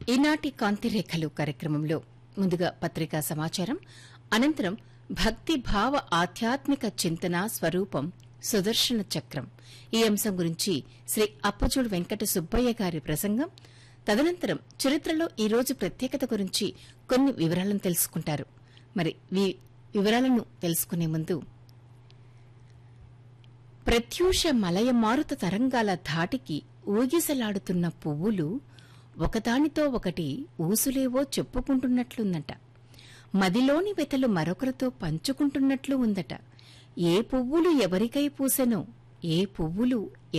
ఈనాటి కాంతిరేఖలు కార్యక్రమంలో ముందుగా పత్రికా సమాచారం అనంతరం భక్తి భావ ఆధ్యాత్మిక చింతన స్వరూపం సుదర్శన చక్రం ఈ అంశం గురించి శ్రీ అప్పజోడు వెంకట సుబ్బయ్య గారి ప్రసంగం తదనంతరం చరిత్రలో ఈ రోజు ప్రత్యేకత గురించి కొన్ని వివరాలను తెలుసుకుంటారు మరి ఈ వివరాలను తెలుసుకునే ముందు ప్రత్యూష మలయ మారుత తరంగాల ధాటికి ఊగిసలాడుతున్న పువ్వులు ఒకదానితో ఒకటి ఊసులేవో చెప్పుకుంటున్నట్లుందట మదిలోని వెతలు మరొకరితో పంచుకుంటున్నట్లు ఉందట ఏ పువ్వులు ఎవరికై పూసెనో ఏ పువ్వులు